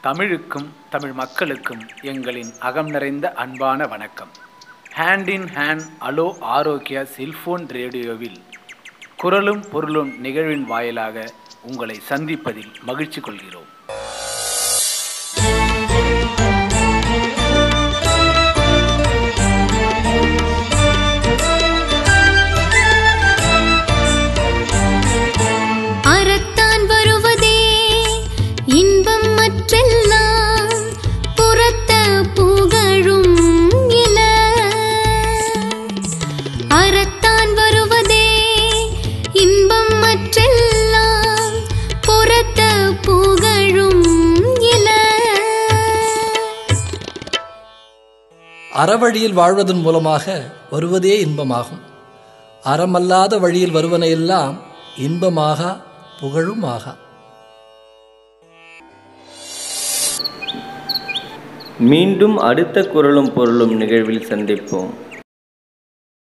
தமிழுக்கும் தமிழ் மக்களுக்கும் எங்களின் அகம் நிறைந்த அன்பான வணக்கம் ஹேண்ட் இன் ஹேண்ட் அலோ ஆரோக்கியா செல்போன் ரேடியோவில் குரலும் பொருளும் நிகழ்வின் வாயிலாக உங்களை சந்திப்பதில் மகிழ்ச்சி கொள்கிறோம் அறத்தான் வருவதே இன்பம் மற்றெல்லாம் புறத்த புகழும் இல அறத்தான் வருவதே இன்பம் மற்றெல்லாம் புறத்த புகழும் இல அறவழியில் வாழ்வதன் மூலமாக வருவதே இன்பமாகும் அறமல்லாத வழியில் வருவனையெல்லாம் இன்பமாக புகழுமாக மீண்டும் அடுத்த குரலும் பொருளும் நிகழ்வில் சந்திப்போம்